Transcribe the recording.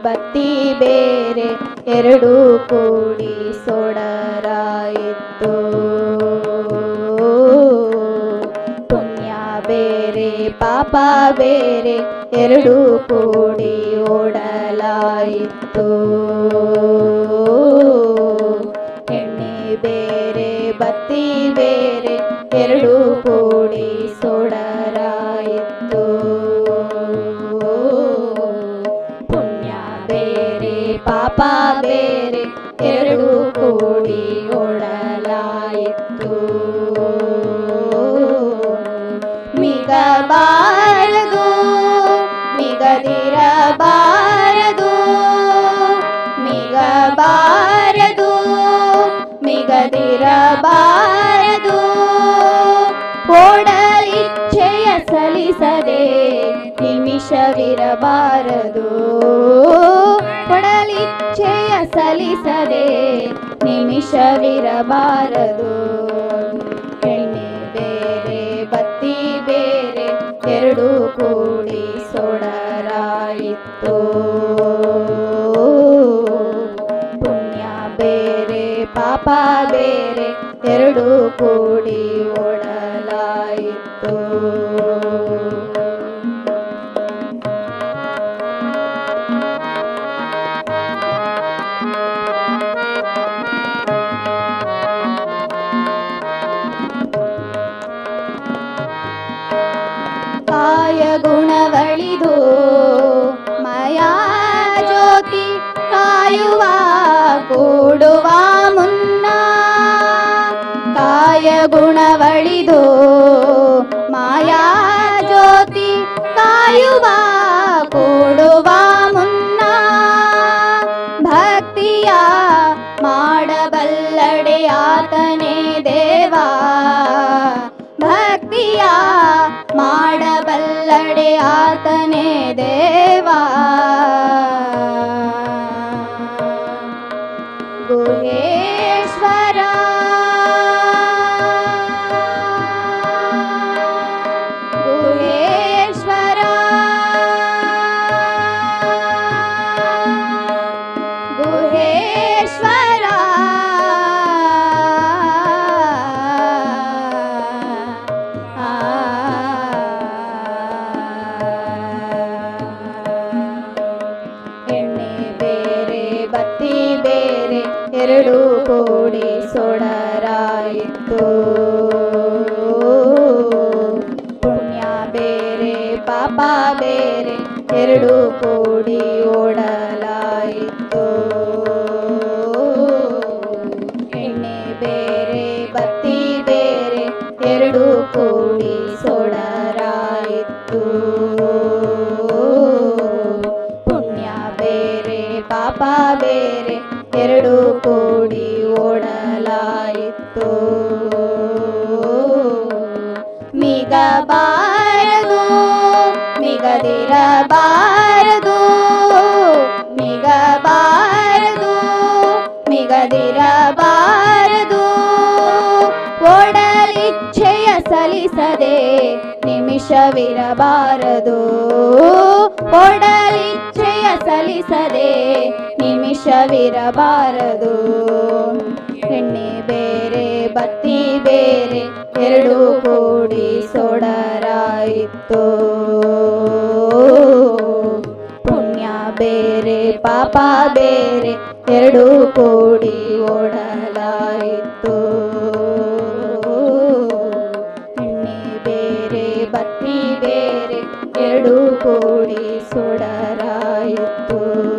ಬತ್ತಿ ಬೇರೆ ಎರಡೂ ಕೂಡಿ ಸೊಡರಾಯಿತು ಪುಣ್ಯ ಬೇರೆ ಪಾಪ ಬೇರೆ ಎರಡೂ ಕೂಡಿ ಓಡಲಾಯಿತು ಎಣ್ಣೆ ಬೇರೆ ಬತ್ತಿ ಬೇರೆ ಎರಡೂ ಕೂಡಿ ಸೊಡರಾಯಿತು ಪುಣ್ಯ ಬೇರೆ ಪಾಪ ಬೇರೆ ಎರಡೂ ಕೂಡಿ ಓಡಲಾಯಿತು ಮಿಗಬಾರದು ಮಿಗದಿರಬಾರದು ಮಿಗಬಾರದು ಮಿಗದಿರಬಾರದು ಓಡಲಿಚ್ಛೆಯ ಸಲಿಸದೆ ನಿಮಿಷವಿರಬಾರದು ಕೊಡಲಿಚ್ಛೆಯ ಸಲಿಸದೆ ನಿಮಿಷವಿರಬಾರದು ಎಣ್ಣೆ ಬೇರೆ ಬತ್ತಿ ಬೇರೆ ಎರಡೂ ಕೂಡಿ ಸೊಡರಾಯಿತು ಪುಣ್ಯ ಬೇರೆ ಪಾಪ ಬೇರೆ ಎರಡೂ ಕೂಡಿ ಓಡಲಾಯಿತು ಕಾಯ ಗುಣವಳಿದು ಮಾಯಾ ಜ್ಯೋತಿ ಕಾಯುವ ಕೂಡುವ ಮುನ್ನ ಕಾಯ ಗುಣವಳಿದು ಮಾಯಾ ಜ್ಯೋತಿ ಕಾಯುವ ಕೂಡುವ ಮುನ್ನ ಭಕ್ತಿಯ ಮಾಡಬಲ್ಲಡೆ ಆತನೇ ದೇವಾ ಭಕ್ತಿಯ ಮಾಡಬಲ್ಲಡೆ ಆತನೇ ದೇವಾ ಗುಹೇಶ್ವರ ಗುಹೇಶ್ವರ ಗುಹೇಶ್ವರ ಎಣ್ಣೆ ಬೇರೆ ಬತ್ತಿ ಬೇರೆ ಎರಡೂ ಕೂಡಿ ಸೊಡರಾಯಿತು ಪುಣ್ಯ ಬೇರೆ ಪಾಪ ಬೇರೆ ಎರಡೂ ಕೂಡಿ ಓಡಲಾಯಿತು ಎಣ್ಣೆ ಬೇರೆ ಬತ್ತಿ ಬೇರೆ ಎರಡೂ ಕೂಡಿ ಸೊಡರಾಯಿತು ಪುಣ್ಯ ಬೇರೆ ಪಾಪ ಬೇರೆ ಎರಡೂ ಕೂಡಿ ಓಡಲಾಯಿತು ಮಿಗಬಾರದು ಮಿಗದಿರಬಾರದು ಮಿಗಬಾರದು ಮಿಗದಿರಬಾರದು ಓಡಲಿಚ್ಛೆಯ ಸಲಿಸದೆ ನಿಮಿಷವಿರಬಾರದು ಓಡಲಿಚ್ಛೆಯ ಸಲಿಸದೆ ನಿಮಿಷವಿರಬಾರದು ಎಣ್ಣೆ ಬೇರೆ ಬತ್ತಿ ಬೇರೆ ಎರಡೂ ಕೂಡಿ ಸೊಡರಾಯಿತು ಪುಣ್ಯ ಬೇರೆ ಪಾಪ ಬೇರೆ ಎರಡೂ ಕೂಡಿ ಓಡಲಾಯಿತು ಎಣ್ಣೆ ಬೇರೆ ಬತ್ತಿ ಬೇರೆ ಎರಡೂ ಕೂಡಿ ಸೊಡರಾಯಿತು